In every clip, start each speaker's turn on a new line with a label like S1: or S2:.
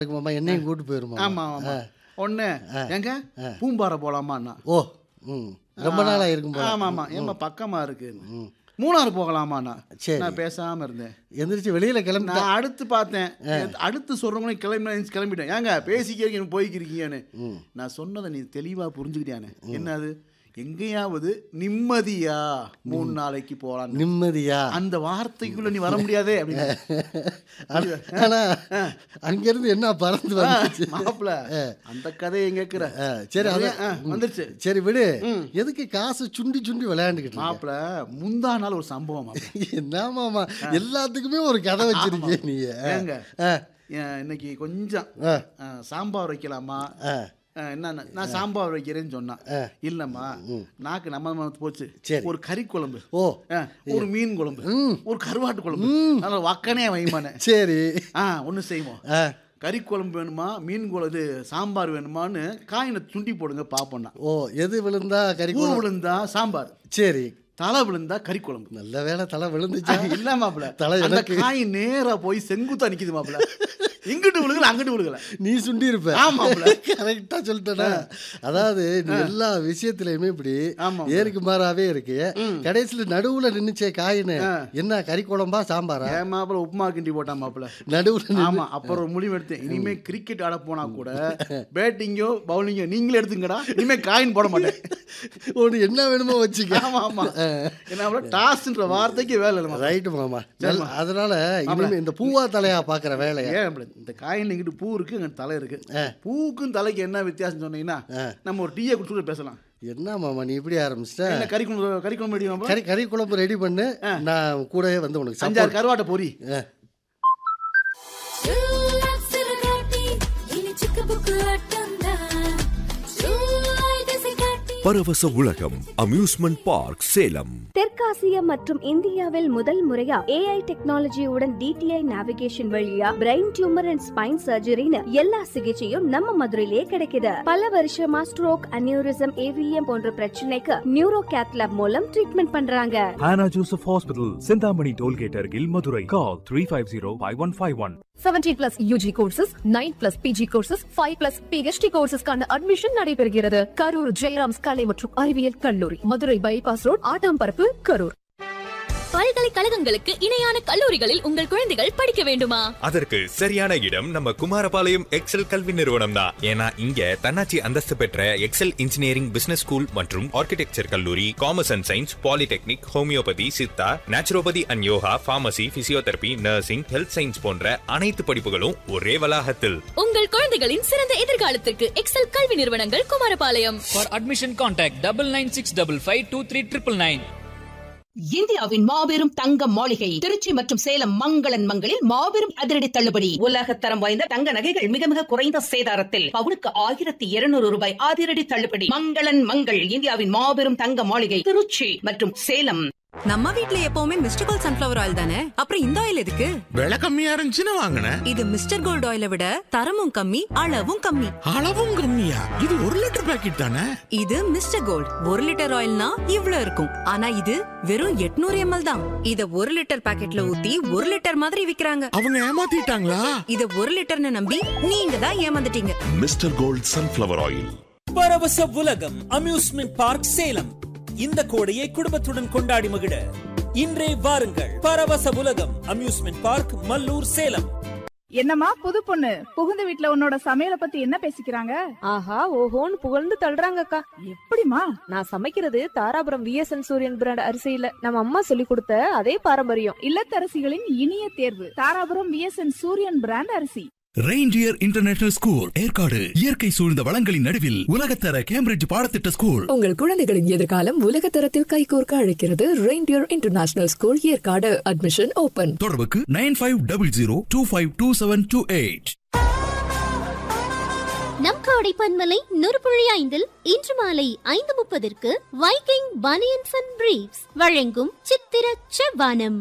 S1: இருக்குமாம்மா என்னையும் கூட்டு போயிருமா
S2: ஆமா ஆமா ஒண்ணு எங்க பூம்பாறை போலாமான்னா
S1: ஓ ம் ரொம்ப நாளாக இருக்கும் போல.
S2: ஆமா ஆமா ஏமா பக்கமா இருக்கு மூணாறு போகலாமாண்ணா
S1: சரி.
S2: நான் பேசாம இருந்தேன்
S1: எந்திரிச்சு வெளியில் கிளம்பி
S2: நான் அடுத்து பார்த்தேன் அடுத்து சொல்றவங்க கிளம்பி நான் கிளம்பிட்டேன் ஏங்க பேசிக்கிறீங்க போய்க்கிறீங்கன்னு நான் சொன்னதை நீ தெளிவா புரிஞ்சுக்கிட்டியானே என்னது எங்கேயாவது நிம்மதியா மூணு நாளைக்கு போலாம்
S1: நிம்மதியா
S2: அந்த வார்த்தைக்குள்ள நீ வர முடியாதே அப்படின்னு
S1: ஆனா அங்கிருந்து என்ன பறந்து வந்துச்சு
S2: மாப்பிள அந்த கதையை கேட்கிற
S1: ஆ, சரி அது
S2: ஆ, வந்துருச்சு
S1: சரி விடு எதுக்கு காசு சுண்டி சுண்டி விளையாண்டுக்கிட்டு இருக்க?
S2: மாப்பிள முந்தா நாள் ஒரு சம்பவம் மாப்பிள.
S1: என்னமாமா எல்லாத்துக்குமே ஒரு கதை வச்சிருக்கே நீ
S2: ஏங்க
S1: ஆ,
S2: ஏன் இன்னைக்கு கொஞ்சம்
S1: ஆ.
S2: ஆ, சாம்பார் வைக்கலாமா
S1: ஆ.
S2: ஆ, என்ன நான் சாம்பார் வைக்கிறேன்னு சொன்னான் இல்லம்மா நாக்கு நம்ம நம்ம போச்சு
S1: சரி.
S2: ஒரு கறி குழம்பு
S1: ஓ
S2: ஆ, ஒரு மீன் குழம்பு ஒரு கருவாட்டு குழம்பு அதனால வக்கனே வைமானே
S1: சரி
S2: ஆ ஒன்று செய்வோம்
S1: ஆ,
S2: கறி குழம்பு வேணுமா மீன் குழம்பு சாம்பார் வேணுமான்னு காயினை துண்டி போடுங்க பார்ப்போம்னா
S1: ஓ எது விழுந்தா கறி
S2: பூ
S1: குழம்பு?
S2: விழுந்தா சாம்பார்
S1: சரி
S2: தலை விழுந்தா கறி குழம்பு
S1: நல்ல வேளை தலை விழுந்துச்சா
S2: இல்ல மாப்பிள
S1: தலை
S2: அந்த
S1: எனக்கு.
S2: காய் நேரா போய் செங்குத்தா நிக்குது மாப்பிள இங்கிட்டு விழுகல அங்கிட்டு விழுகல
S1: நீ சுண்டி இருப்ப
S2: ஆமாப்ல.
S1: கரெக்டா சொல்லிட்டேனா அதாவது நீ எல்லா விஷயத்திலயுமே இப்படி
S2: ஆமாம்.
S1: ஏருக்கு மாறாவே இருக்கு கடைசியில நடுவுல நின்னுச்சே காயின்னு என்ன கறி குழம்பா சாம்பாரா
S2: ஏன் மாப்பிள உப்புமா கிண்டி போட்டான் மாப்பிள
S1: நடுவுல நின்னு-
S2: ஆமா அப்புறம் ஒரு முடிவு எடுத்தேன் இனிமே கிரிக்கெட் ஆட போனா கூட பேட்டிங்கோ பவுலிங்கோ நீங்களே எடுத்துங்கடா இனிமே காயின் போட மாட்டேன்
S1: உனக்கு என்ன வேணுமோ வச்சுக்க
S2: ஆமா ஆமா என்ன டாஸ்ன்ற வார்த்தைக்கு வேலை இல்லை மாப்பிள.
S1: ரைட்டு மாமா நல்ல- அதனால இனிமே இந்த பூவா தலையா பாக்குற வேலைய
S2: ஏன் அப்படி? இந்த காயின் இங்கிட்டு பூ இருக்கு இங்கிட்டு தலை இருக்கு பூவுக்கும் தலைக்கு என்ன வித்தியாசம் சொன்னீங்கன்னா நம்ம ஒரு டீயை குடிச்சு பேசலாம்
S1: என்ன மாமா நீ இப்படி ஆரம்பிச்சிட்ட
S2: என்ன கறி குழம்பு கறி குழம்பு ரெடி மாப்பிள?
S1: கறி கறி குழம்பு ரெடி பண்ணு நான் கூடவே வந்து உனக்கு
S2: அஞ்சாறு
S1: support-
S2: கருவாட்டை பொரி
S3: பரவச உலகம் அம்யூஸ்மெண்ட் பார்க் சேலம்
S4: தெற்காசியா மற்றும் இந்தியாவில் முதல் முறையா ஏஐ டெக்னாலஜியுடன் டிடிஐ நேவிகேஷன் வழியா பிரெயின் டியூமர் அண்ட் ஸ்பைன் சர்ஜரின்னு எல்லா சிகிச்சையும் நம்ம மதுரையிலேயே கிடைக்குது பல வருஷமா ஸ்ட்ரோக் அனியூரிசம் ஏவிஎம் போன்ற பிரச்சனைக்கு நியூரோ கேத்லாப் மூலம் ட்ரீட்மெண்ட் பண்றாங்க
S5: Hannah Joseph Hospital, Sindhamani Tollgate, Argil, Madurai. Call 350-5151.
S6: 17 plus UG courses nine plus PG courses five plus PhD கோர்சஸ்க்கான அட்மிஷன் நடைபெறுகிறது கரூர் ஜெயராம்ஸ் கலை மற்றும் அறிவியல் கல்லூரி மதுரை பைபாஸ் ரோட் ஆட்டாம்பரப்பு கரூர்
S7: பல்கலைக்கழகங்களுக்கு இணையான கல்லூரிகளில் உங்கள் குழந்தைகள் படிக்க வேண்டுமா
S8: அதற்கு சரியான இடம் நம்ம குமாரபாளையம் எக்ஸல் கல்வி நிறுவனம் தான் ஏன்னா இங்க தன்னாட்சி அந்தஸ்து பெற்ற எக்ஸல் இன்ஜினியரிங் பிசினஸ் ஸ்கூல் மற்றும் ஆர்கிடெக்சர் கல்லூரி commerce and science polytechnic homeopathy Siddha naturopathy and yoga pharmacy physiotherapy nursing health science போன்ற அனைத்து படிப்புகளும் ஒரே வளாகத்தில்
S7: உங்கள் குழந்தைகளின் சிறந்த எதிர்காலத்திற்கு எக்ஸல் கல்வி நிறுவனங்கள் Kumarapalayam
S9: For admission, contact double nine six double five two three triple nine.
S10: இந்தியாவின் மாபெரும் தங்க மாளிகை திருச்சி மற்றும் சேலம் மங்களன் மங்களில் மாபெரும் அதிரடி தள்ளுபடி உலகத்தரம் வாய்ந்த தங்க நகைகள் மிக மிக குறைந்த சேதாரத்தில் பவுனுக்கு ஆயிரத்தி இருநூறு ரூபாய் அதிரடி தள்ளுபடி மங்களன் மங்கள் இந்தியாவின் மாபெரும் தங்க மாளிகை திருச்சி மற்றும் சேலம்
S11: நம்ம வீட்ல எப்பவுமே மிஸ்டர் கோல்ட் சன்ஃபிளவர் ஆயில் தானே அப்புறம் இந்த ஆயில் எதுக்கு
S12: விலை கம்மியா இருந்துச்சுன்னு வாங்கினேன்
S11: இது மிஸ்டர் கோல்ட் ஆயிலை விட தரமும் கம்மி அளவும் கம்மி
S12: அளவும் கம்மியா இது ஒரு லிட்டர் பாக்கெட் தானே
S11: இது மிஸ்டர் கோல்ட் ஒரு லிட்டர் ஆயில்னா இவ்ளோ இருக்கும் ஆனா இது வெறும் 800 எம்எல் தான் இத ஒரு லிட்டர் பாக்கெட்ல ஊத்தி ஒரு லிட்டர் மாதிரி விக்கிறாங்க
S12: அவங்க ஏமாத்திட்டாங்களா
S11: இத ஒரு லிட்டர்னு நம்பி நீங்க தான் ஏமாந்துட்டீங்க
S3: mister Gold sunflower oil
S9: Paravasa Ulagam amusement park Salem இந்த கோடையை குடும்பத்துடன் கொண்டாடி மகிழ இன்றே வாருங்கள் பரவச உலகம் அம்யூஸ்மெண்ட் பார்க் மல்லூர் சேலம்
S13: என்னம்மா புது பொண்ணு புகுந்த வீட்ல உன்னோட சமையல பத்தி என்ன பேசிக்கிறாங்க
S6: ஆஹா ஓஹோன்னு புகழ்ந்து தள்ளுறாங்கக்கா
S13: எப்படிமா
S6: நான் சமைக்கிறது தாராபுரம் விஎஸ்என் சூரியன் பிராண்ட் அரிசியில நம்ம அம்மா சொல்லி கொடுத்த அதே பாரம்பரியம்
S13: இல்லத்தரசிகளின் இனிய தேர்வு தாராபுரம் விஎஸ்என் சூரியன் பிராண்ட் அரிசி
S14: ரெயின்டியர் இன்டர்நேஷனல் ஸ்கூல் ஏற்காடு இயற்கை சூழ்ந்த வளங்களின் நடுவில் உலகத்தர கேம்பிரிட்ஜ் பாடத்திட்ட ஸ்கூல்
S6: உங்கள் குழந்தைகளின் எதிர்காலம் உலகத்தரத்தில் கைகோர்க்க அழைக்கிறது Reindeer International School Yercaud admission open
S14: தொடர்புக்கு nine five double zero two five two seven two eight
S7: நம் காடை பன்மலை நூறுபுழி ஐந்தில் இன்று மாலை ஐந்து முப்பதற்கு வைக்கிங் பனியன்ஸ் அண்ட் பிரீவ்ஸ் வழங்கும் சித்திர செவ்வானம்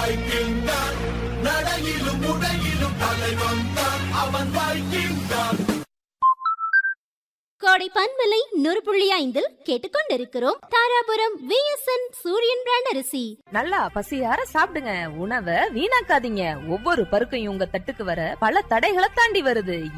S7: கோடை பன்மலை நூறுபுள்ளி ஐந்தில் கேட்டுக்கொண்டிருக்கிறோம் தாராபுரம் விஎஸ்என் சூரியன் பிராண்ட் அரிசி
S6: நல்லா பசியார சாப்பிடுங்க உணவை வீணாக்காதீங்க ஒவ்வொரு பருக்கையும் உங்க தட்டுக்கு வர பல தடைகளை தாண்டி வருது